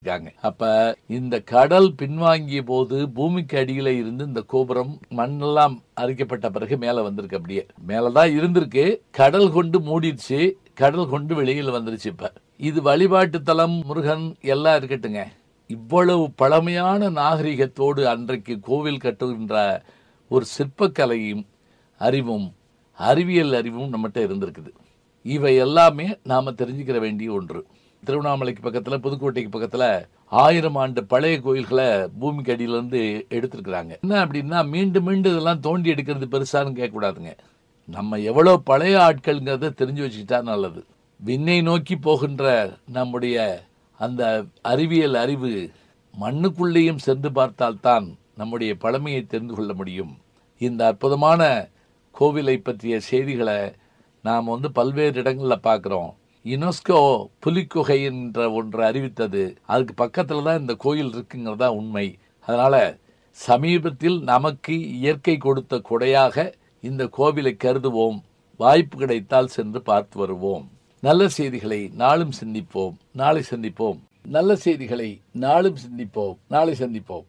இருக்காங்க அப்ப இந்த கடல் பின்வாங்கிய போது பூமிக்கு அடியில இருந்து இந்த கோபுரம் மண்ணெல்லாம் அரிக்கப்பட்ட பிறகு மேல வந்திருக்கு அப்படியே மேலதான் இருந்திருக்கு கடல் கொண்டு மூடிடுச்சு கடல் கொண்டு வெளியில் வந்துருச்சு இப்ப இது வழிபாட்டு தலம் முருகன் எல்லாம் இருக்கட்டுங்க இவ்வளவு பழமையான நாகரிகத்தோடு அன்றைக்கு கோவில் கட்டுகின்ற ஒரு சிற்பக்கலையும் அறிவும் அறிவியல் அறிவும் நம்மகிட்ட இருந்திருக்குது இவை எல்லாமே நாம தெரிஞ்சுக்கிற வேண்டிய ஒன்று திருவண்ணாமலைக்கு பக்கத்துல புதுக்கோட்டைக்கு பக்கத்துல ஆயிரம் ஆண்டு பழைய கோயில்களை பூமிக்கு அடியில இருந்து எடுத்திருக்கிறாங்க என்ன அப்படின்னா மீண்டும் மீண்டும் இதெல்லாம் தோண்டி எடுக்கிறது பெருசான்னு கேட்கக்கூடாதுங்க நம்ம எவ்வளவு பழைய ஆட்கள்ங்கிறத தெரிஞ்சு வச்சுக்கிட்டா நல்லது விண்ணை நோக்கி போகின்ற நம்முடைய அந்த அறிவியல் அறிவு மண்ணுக்குள்ளேயும் சென்று பார்த்தால்தான் நம்முடைய பழமையை தெரிந்து கொள்ள முடியும் இந்த அற்புதமான கோவிலை பற்றிய செய்திகளை நாம் வந்து பல்வேறு இடங்களில் பார்க்குறோம் யுனெஸ்கோ புலிக்குகை என்ற ஒன்று அறிவித்தது அதுக்கு பக்கத்தில் தான் இந்த கோயில் இருக்குங்கிறதா உண்மை அதனால சமீபத்தில் நமக்கு இயற்கை கொடுத்த கொடையாக இந்த கோவிலை கருதுவோம் வாய்ப்பு கிடைத்தால் சென்று பார்த்து வருவோம் நல்ல செய்திகளை நாளும் சிந்திப்போம் நாளை சந்திப்போம் நல்ல செய்திகளை நாளும் சிந்திப்போம் நாளை சந்திப்போம்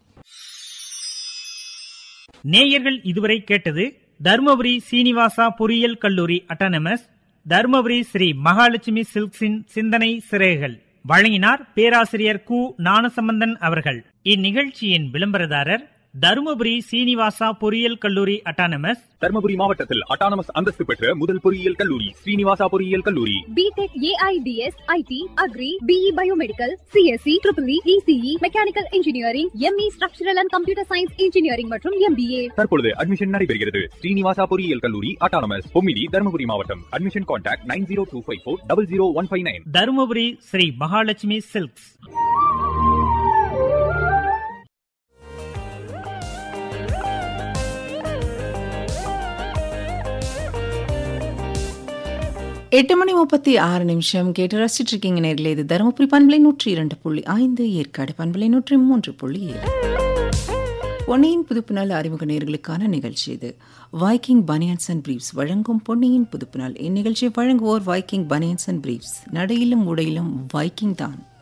நேயர்கள் இதுவரை கேட்டது தருமபுரி சீனிவாசா பொறியியல் கல்லூரி அட்டானமஸ் தருமபுரி ஸ்ரீ மகாலட்சுமி சில்க்ஸின் சிந்தனை சிறைகள் வழங்கினார் பேராசிரியர் கு ஞானசம்பந்தன் அவர்கள் இந்நிகழ்ச்சியின் விளம்பரதாரர் தருமபுரி சீனிவாசா பொறியியல் கல்லூரி அட்டானமஸ் தர்மபுரி மாவட்டத்தில் அட்டானமஸ் அந்தஸ்து பெற்ற முதல் பொறியியல் கல்லூரி ஸ்ரீனிவாசா பொறியியல் கல்லூரி B Tech AIDS IT agri BE biomedical CSE triple ECE mechanical engineering ME structural and computer science engineering மற்றும் எம்பிஏ தற்பொழுது அட்மிஷன் நடைபெறுகிறது ஸ்ரீனிவாசா பொறியியல் கல்லூரி அட்டானமஸ் பொமிடி தர்மபுரி மாவட்டம் admission contact nine zero two five four double zero one five nine Dharmapuri Shri Mahalakshmi silks எட்டு மணி முப்பத்தி ஆறு நிமிஷம் கேட்டு ரசிச்சிட்டு இருக்கீங்க நேரில் இது தருமபுரி பண்பலை நூற்றி இரண்டு புள்ளி ஐந்து ஏற்காடு பண்பலை நூற்றி மூன்று புள்ளி ஏழு பொன்னியின் புதுப்பு நாள் அறிமுக நேர்களுக்கான நிகழ்ச்சி இது வைக்கிங் பனியன்ஸ் அண்ட் பிரீவ்ஸ் வழங்கும் பொன்னியின் புதுப்பு நாள் இந்நிகழ்ச்சியை வழங்குவோர் வைக்கிங் பனியன்ஸ் அண்ட் பிரீவ்ஸ் நடையிலும் உடையிலும் வைக்கிங் தான்